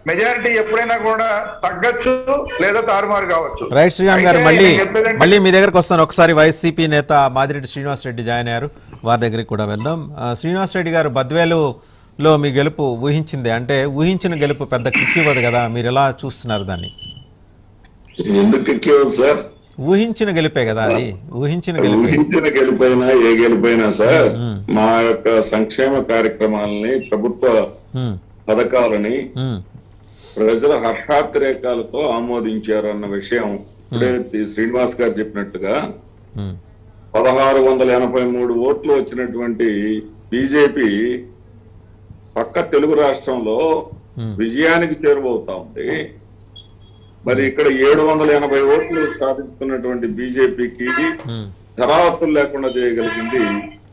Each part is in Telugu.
మెజారిటీ ఎప్పుడైనా కూడా తగ్గచ్చు లేదా తారుమారు కావచ్చు రైట్ శ్రీరామ్ గారు అయితే మళ్ళీ నేను చెప్పేదంటే- మళ్ళీ మీ దగ్గరకు వస్తాను ఒకసారి వైసీపీ నేత మాదిరెడ్డి శ్రీనివాస్ రెడ్డి జాయిన్ అయ్యారు వారి దగ్గరికి కూడా వెళ్దాం ఆ, శ్రీనివాస్ రెడ్డి గారు బద్వేలులో మీ గెలుపు ఊహించింది అంటే ఊహించిన గెలుపు పెద్ద కిక్ ఇవ్వదు కదా మీరు ఎలా చూస్తున్నారు దాన్ని ఎందుకు ఎక్కేవారు సార్ ఊహించిన గెలిపే కదా అది ఊహించిన గెలిపే ఊహించిన గెలిపైనా ఏ గెలిపైనా సార్ మా యొక్క సంక్షేమ కార్యక్రమాలని ప్రభుత్వ ఉమ్, పథకాలని ఉమ్, ప్రజల హర్షాతిరేకాలతో ఆమోదించారు అన్న విషయం ఇప్పుడే తి- శ్రీనివాస్ గారు చెప్పినట్టుగా ఉమ్, పదహారు వందల ఎనభై మూడు ఓట్లు వచ్చినటువంటి బీజేపీ పక్క తెలుగు రాష్ట్రంలో విజయానికి చేరువవుతా ఉంది మరి ఇక్కడ ఏడు వందల ఎనభై ఓట్లు సాధించుకున్నటువంటి బీజేపీకి ఉమ్. ధరావత్తులు లేకుండా చేయగలిగింది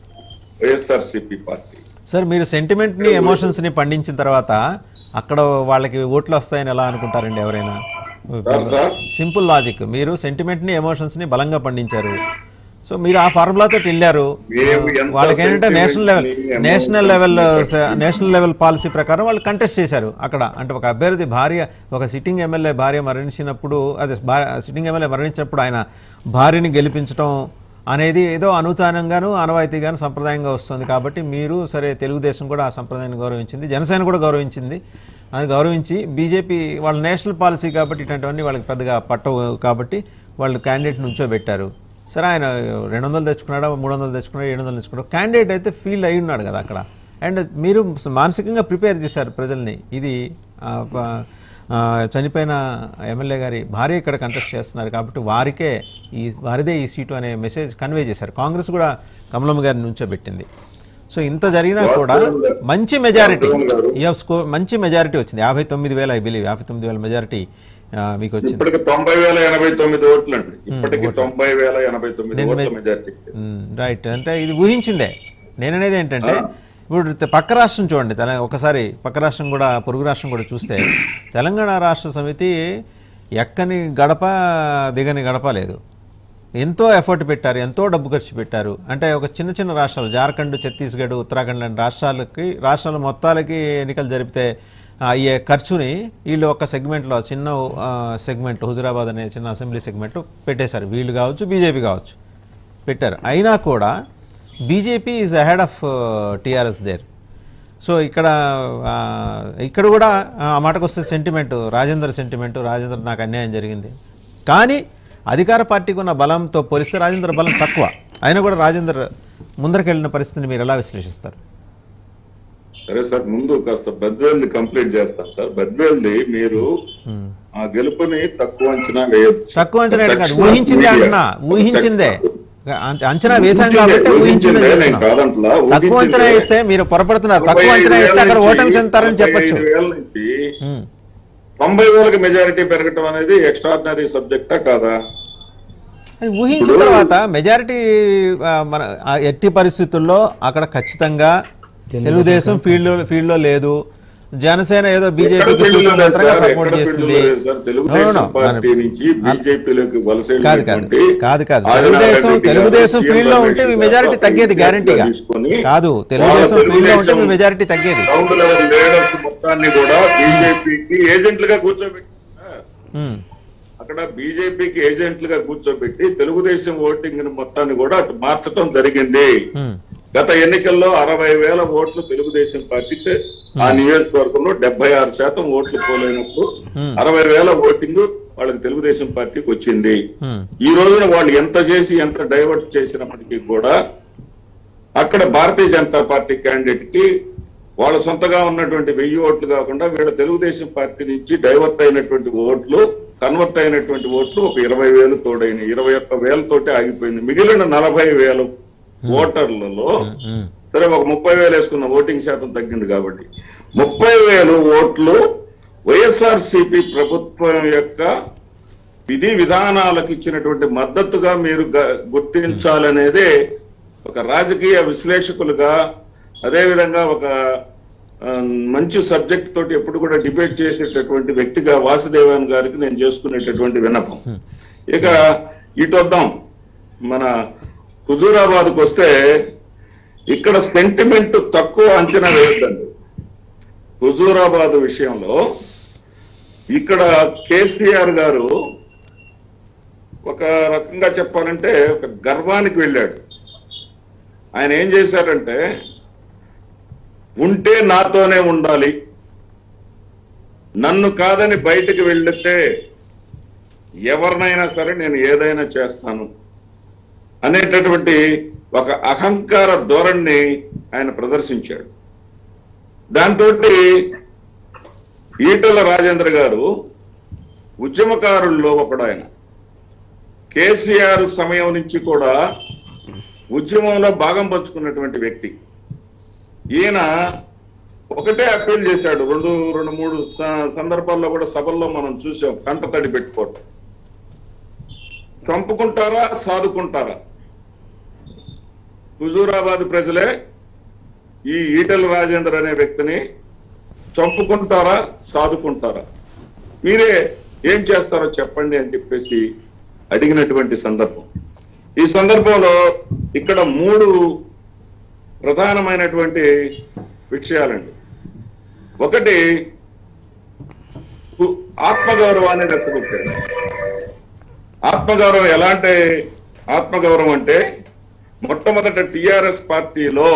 వైఎస్ఆర్సీపీ పార్టీ సార్ మీరు సెంటిమెంట్ని ఎమోషన్స్ని పండించిన తర్వాత అక్కడ వాళ్ళకి ఓట్లు వస్తాయని ఎలా అనుకుంటారండి ఎవరైనా సార్ సార్ సింపుల్ లాజిక్ మీరు సెంటిమెంట్ని ఎమోషన్స్ని బలంగా పండించారు సో మీరు ఆ ఫార్ములాతో వెళ్ళారు మేము ఎంత వాళ్ళకి ఏంటంటే నేషనల్ లెవెల్ sentiments ని, నేషనల్ emotions లెవెల్ ని నేషనల్ లెవెల్ పాలసీ ప్రకారం వాళ్ళు కంటెస్ట్ చేశారు అక్కడ అంటే ఒక అభ్యర్థి భార్య ఒక సిట్టింగ్ ఎమ్మెల్యే భార్య మరణించినప్పుడు అదే సిట్టింగ్ ఎమ్మెల్యే మరణించినప్పుడు ఆయన భార్యని గెలిపించడం అనేది ఏదో అనుచానంగాను ఆనవాయితీగాను సంప్రదాయంగా వస్తుంది కాబట్టి మీరు సరే తెలుగుదేశం కూడా ఆ సంప్రదాయాన్ని గౌరవించింది జనసేన కూడా గౌరవించింది అని గౌరవించి బీజేపీ వాళ్ళ నేషనల్ పాలసీ కాబట్టి ఇట్లాంటివన్నీ వాళ్ళకి పెద్దగా పట్టవు కాబట్టి వాళ్ళు క్యాండిడేట్ నుంచోబెట్టారు సరే ఆయన రెండు వందలు తెచ్చుకున్నాడా మూడు వందలు తెచ్చుకున్నాడు ఏడు వందలు తెచ్చుకున్నాడు క్యాండిడేట్ అయితే ఫీల్ అయి ఉన్నాడు కదా అక్కడ అండ్ మీరు మానసికంగా ప్రిపేర్ చేశారు ప్రజల్ని ఇది ఆ, ప- ఆ, చనిపోయిన ఎమ్మెల్యే గారి భార్య ఇక్కడ కంటెస్ట్ చేస్తున్నారు కాబట్టి వారికే ఈ వారిదే ఈ సీటు అనే మెసేజ్ కన్వే చేశారు కాంగ్రెస్ కూడా కమలమ్మ గారిని నుంచోబెట్టింది సో ఇంత జరిగినా కూడా మంచి మెజారిటీ ఈ స్కో మంచి మెజారిటీ వచ్చింది యాభై తొమ్మిది వేల ఐ బిలీవ్ యాభై తొమ్మిది వేల మెజారిటీ మీకు వచ్చింది ఇప్పటికి తొంభై వేల ఎనభై తొమ్మిది ఓట్లు అండి ఇప్పటికి తొంభై వేల ఎనభై తొమ్మిది ఓట్ల మెజార్టీ రైట్ అంటే ఇది ఊహించిందే నేననేది ఏంటంటే ఇప్పుడు తె- పక్క రాష్ట్రం చూడండి తెల ఒకసారి పక్క రాష్ట్రం కూడా పొరుగు రాష్ట్రం కూడా చూస్తే తెలంగాణ రాష్ట్ర సమితి ఎక్కని గడప దిగని గడప లేదు ఎంతో ఎఫర్ట్ పెట్టారు ఎంతో డబ్బు ఖర్చు పెట్టారు అంటే ఒక చిన్న చిన్న రాష్ట్రాలు జార్ఖండ్ ఛత్తీస్గఢ్ ఉత్తరాఖండ్ లాంటి రాష్ట్రాలకి రాష్ట్రాల మొత్తాలకి ఎన్నికలు జరిపితే అయ్యే ఖర్చుని వీళ్ళు ఒక సెగ్మెంట్లో చిన్న సెగ్మెంట్లో హుజురాబాద్ అనే చిన్న అసెంబ్లీ సెగ్మెంట్లో పెట్టేశారు వీళ్ళు కావచ్చు బీజేపీ కావచ్చు పెట్టారు అయినా కూడా BJP is ahead of TRS there so ఇక్కడ ఆ, ఇక్కడ కూడా ఆ మాటకు వస్తే సెంటిమెంట్ రాజేందర్ సెంటిమెంట్ రాజేందర్ నాకు అన్యాయం జరిగింది కానీ అధికార పార్టీకి ఉన్న బలంతో పోలిస్తే రాజేందర్ బలం తక్కువ అయినా కూడా రాజేందర్ ముందరకెళ్ళిన పరిస్థితిని మీరు ఎలా విశ్లేషిస్తారు సరే సార్ ముందు కాస్త బద్వేల్ది కంప్లీట్ చేస్తాం సార్ బద్వేల్ది మీరు ఆ గెలుపుని తక్కువ అంచనా వేయొద్దు తక్కువ అంచనా వేయడం కాదు Section of ఊహించిందే media. అంటున్నా ఊహించిందే అంచ- అంచనా వేశాం ఊహించిందే, కాబట్టి ఊహించిందే ఊహించిందే, నేను చెప్తున్నాం. కాదంట్లా, తక్కువ అంచనా ఊహించిందే. వేస్తే మీరు పొరపడుతున్నారు తక్కువ అంచనా వేస్తే అక్కడ ఓటమి చెందుతారని చెప్పొచ్చు నలభై ఐదు వేల నుంచి ఉమ్. తొంభై వేలకు మెజారిటీ పెరగటం అనేది ఎక్స్ట్రాడినరీ సబ్జెక్టా కాదా అది ఊహించిన తర్వాత మెజారిటీ మన ఆ ఎట్టి పరిస్థితుల్లో అక్కడ ఖచ్చితంగా తెలుగుదేశం ఫీల్డ్ ఫీల్డ్లో లేదు జనసేన ఏదో బీజేపీకి ఎక్కడ ఫీల్డ్లో లేదు మాత్రంగా సార్? సపోర్ట్ ఎక్కడ చేసింది ఫీల్డ్లో లేదు sir? No, no, Telugudesam no. Party నుంచి బీజేపీలోకి వలస కాదు కాదు వెళ్ళినటువంటి కాదు కాదు ఆదినారాయణ తెలుగుదేశం రెడ్డి గారు, తెలుగుదేశం సీఎం ఫీల్డ్ లో రమేష్ ఉంటే మీ గారు మెజారిటీ ఒక తగ్గేది ఇన్ఛార్జిగా గ్యారంటీగా తీసుకొని కాదు వాళ్ళ తెలుగుదేశం ఫీల్డ్ లో ఉంటే మీ తెలుగుదేశం మెజారిటీ తగ్గేది గ్రౌండ్ లెవెల్ లీడర్స్ మొత్తాన్ని కూడా బీజేపీకి ఏజెంట్లుగా కూర్చోబెట్టి ఉమ్, అక్కడ బీజేపీకి ఏజెంట్లుగా కూర్చోబెట్టి తెలుగుదేశం ఓటింగ్ మొత్తాన్ని కూడా అటు మార్చడం జరిగింది ఉమ్, గత ఎన్నికల్లో అరవై వేల ఓట్లు తెలుగుదేశం పార్టీకి ఆ నియోజకవర్గంలో డెబ్బై ఆరు శాతం ఓట్లు పోలైనప్పుడు అరవై వేల ఓటింగ్ వాళ్ళకి తెలుగుదేశం పార్టీకి వచ్చింది ఉమ్, ఈ రోజున వాళ్ళు ఎంత చేసి ఎంత డైవర్ట్ చేసినప్పటికీ కూడా అక్కడ భారతీయ జనతా పార్టీ క్యాండిడేట్ కి వాళ్ళ సొంతగా ఉన్నటువంటి వెయ్యి ఓట్లు కాకుండా వీళ్ళ తెలుగుదేశం పార్టీ నుంచి డైవర్ట్ అయినటువంటి ఓట్లు కన్వర్ట్ అయినటువంటి ఓట్లు ఒక ఇరవై వేలు తోడైన ఇరవై ఒక్క వేలతోటి ఆగిపోయింది మిగిలిన నలభై వేలు ఓటర్లలో ఉమ్, సరే ఒక ముప్పై వేలు వేసుకున్న ఓటింగ్ శాతం తగ్గింది కాబట్టి ముప్పై వేలు ఓట్లు వైఎస్ఆర్ ప్రభుత్వం యొక్క విధి విధానాలకు ఇచ్చినటువంటి మద్దతుగా మీరు గ- గుర్తించాలనేదే ఒక రాజకీయ విశ్లేషకులుగా అదేవిధంగా ఒక ఆ, మంచి సబ్జెక్ట్ తోటి ఎప్పుడు కూడా డిబేట్ చేసేటటువంటి వ్యక్తిగా వాసుదేవన్ గారికి నేను చేసుకునేటటువంటి విన్నపం ఇక ఇటు వద్దాం మన హుజూరాబాద్కు వస్తే ఇక్కడ సెంటిమెంట్ తక్కువ అంచనా వేయద్దండి హుజూరాబాద్ విషయంలో ఇక్కడ కేసీఆర్ గారు ఒక రకంగా చెప్పాలంటే ఒక గర్వానికి వెళ్ళాడు ఆయన ఏం చేశారంటే ఉంటే నాతోనే ఉండాలి నన్ను కాదని బయటికి వెళ్తే ఎవరినైనా సరే నేను ఏదైనా చేస్తాను అనేటటువంటి ఒక అహంకార ధోరణిని ఆయన ప్రదర్శించాడు దాంతో ఈటల రాజేంద్ర గారు ఉద్యమకారుల్లో ఒకడు ఆయన కేసీఆర్ సమయం నుంచి కూడా ఉద్యమంలో భాగం పంచుకున్నటువంటి వ్యక్తి ఈయన ఒకటే అప్పీల్ చేశాడు రెండు రెండు మూడు స- సందర్భాల్లో కూడా సభల్లో మనం చూసాం కంటతడి పెట్టుకోవటం చంపుకుంటారా సాదుకుంటారా హుజూరాబాద్ ప్రజలే ఈ ఈటల రాజేందర్ అనే వ్యక్తిని చంపుకుంటారా సాదుకుంటారా మీరే ఏం చేస్తారో చెప్పండి అని చెప్పేసి అడిగినటువంటి సందర్భం ఈ సందర్భంలో ఇక్కడ మూడు ప్రధానమైనటువంటి విషయాలండి ఒకటి కు- ఆత్మగౌరవాన్ని రెచ్చగొట్టాడు ఆత్మగౌరవం ఎలాంటి ఆత్మగౌరవం అంటే మొట్టమొదట టిఆర్ఎస్ పార్టీలో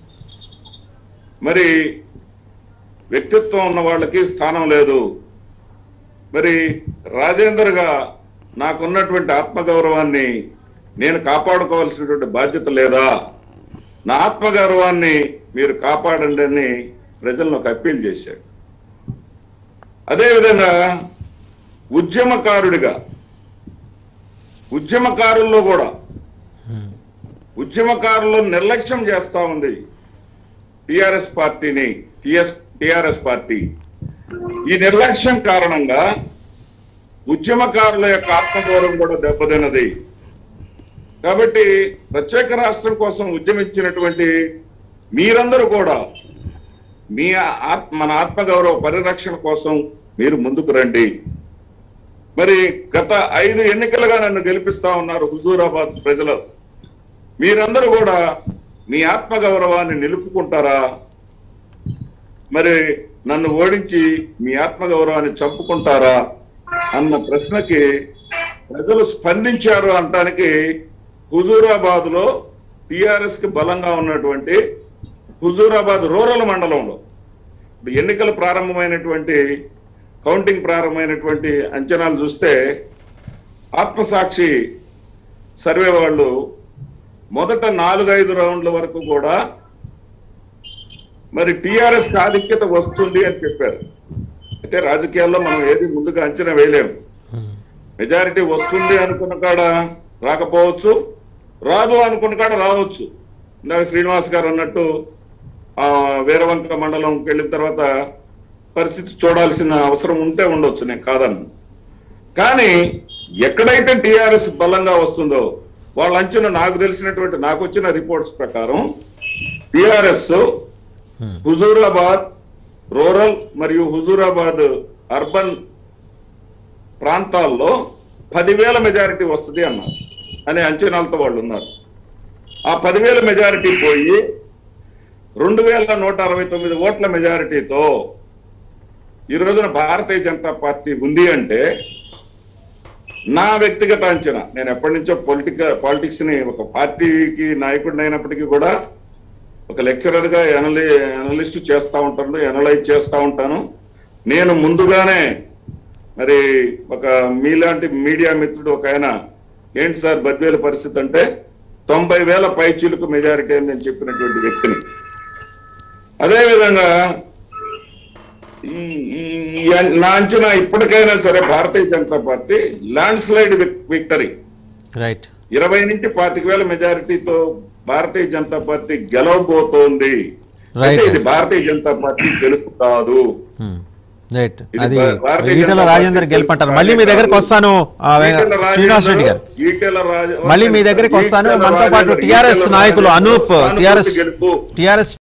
మరి వ్యక్తిత్వం ఉన్న వాళ్ళకి స్థానం లేదు మరి రాజేందర్గా నాకున్నటువంటి ఆత్మగౌరవాన్ని నేను కాపాడుకోవాల్సినటువంటి బాధ్యత లేదా నా ఆత్మగౌరవాన్ని మీరు కాపాడండి అని ప్రజలను ఒక అప్పీల్ చేశాడు అదేవిధంగా ఉద్యమకారుడిగా ఉద్యమకారుల్లో కూడా ఉద్యమకారులు నిర్లక్ష్యం చేస్తా ఉంది టిఆర్ఎస్ పార్టీని టిఎస్ టిఆర్ఎస్ పార్టీ ఈ నిర్లక్ష్యం కారణంగా ఉద్యమకారుల యొక్క ఆత్మగౌరవం కూడా దెబ్బతిన్నది కాబట్టి ప్రత్యేక రాష్ట్రం కోసం ఉద్యమించినటువంటి మీరందరూ కూడా మీ ఆత్మ మన ఆత్మగౌరవ పరిరక్షణ కోసం మీరు ముందుకు రండి మరి గత ఐదు ఎన్నికలుగా నన్ను గెలిపిస్తా ఉన్నారు హుజూరాబాద్ ప్రజలు మీరందరూ కూడా మీ ఆత్మగౌరవాన్ని నిలుపుకుంటారా మరి నన్ను ఓడించి మీ ఆత్మగౌరవాన్ని చంపుకుంటారా అన్న ప్రశ్నకి ప్రజలు స్పందించారు అనటానికి హుజూరాబాద్ లో టిఆర్ఎస్ కి బలంగా ఉన్నటువంటి హుజూరాబాద్ రూరల్ మండలంలో ఇప్పుడు ఎన్నికలు ప్రారంభమైనటువంటి కౌంటింగ్ ప్రారంభమైనటువంటి అంచనాలు చూస్తే ఆత్మసాక్షి సర్వే వాళ్ళు మొదట నాలుగైదు రౌండ్ల వరకు కూడా మరి టిఆర్ఎస్ కి ఆధిక్యత వస్తుంది అని చెప్పారు అయితే రాజకీయాల్లో మనం ఏది ముందుగా అంచనా వేయలేము మెజారిటీ వస్తుంది అనుకున్న కాడ రాకపోవచ్చు రాదు అనుకున్న కాడ రావచ్చు ఇందాక శ్రీనివాస్ గారు అన్నట్టు ఆ వీరవంక మండలంకి వెళ్ళిన తర్వాత పరిస్థితి చూడాల్సిన అవసరం ఉంటే ఉండొచ్చు నేను కాదన్ను కానీ ఎక్కడైతే టిఆర్ఎస్ బలంగా వస్తుందో వాళ్ళ అంచనా నాకు తెలిసినటువంటి నాకు వచ్చిన రిపోర్ట్స్ ప్రకారం టిఆర్ఎస్ హుజూరాబాద్ రూరల్ మరియు హుజూరాబాద్ అర్బన్ ప్రాంతాల్లో పదివేల మెజారిటీ వస్తుంది అన్నారు అనే అంచనాలతో వాళ్ళు ఉన్నారు ఆ పదివేల మెజారిటీ పోయి రెండు వేల నూట అరవై తొమ్మిది ఓట్ల మెజారిటీతో ఈ రోజున భారతీయ జనతా పార్టీ ఉంది అంటే నా వ్యక్తిగత అంచనా నేను ఎప్పటి నుంచో పొలిటికల్ పాలిటిక్స్ ని ఒక పార్టీకి నాయకుడిని అయినప్పటికీ కూడా ఒక లెక్చరర్ గా ఎనలి అనలిస్ట్ చేస్తా ఉంటాను ఎనలైజ్ చేస్తా ఉంటాను నేను ముందుగానే మరి ఒక మీలాంటి మీడియా మిత్రుడు ఒక ఆయన ఏంటి సార్ బద్వేల పరిస్థితి అంటే తొంభై వేల పైచీలకు మెజారిటీ అని నేను చెప్పినటువంటి వ్యక్తిని అదేవిధంగా ఈ ఈ- ఈ నా అంచనా ఇప్పటికైనా సరే Bharatiya Janata party landslide victory right ఇరవై నుంచి పాతిక వేల మెజారిటీతో భారతీయ జనతా పార్టీ గెలవబోతోంది Right. అంటే ఇది భారతీయ జనతా పార్టీ గెలుపు కాదు రైట్ ఇది అది భా- భారతీయ ఈటల జనతా రాజేందర్ పార్టీ గెలుపంటారు గెలుపు మళ్ళీ మీ దగ్గరకు కాదు. వస్తాను ఆ, ఈటెల రాజేందర్, శ్రీనివాస్ రెడ్డి గారు ఈటెల రాజ- మళ్ళీ మీ దగ్గరికి వస్తాను ఈటెల మనతో పాటు రాజేందర్, టిఆర్ఎస్ ఈటెల నాయకులు రాజేందర్ అనూప్ సానుభూతి టిఆర్ఎస్ గెలుపు. టిఆర్ఎస్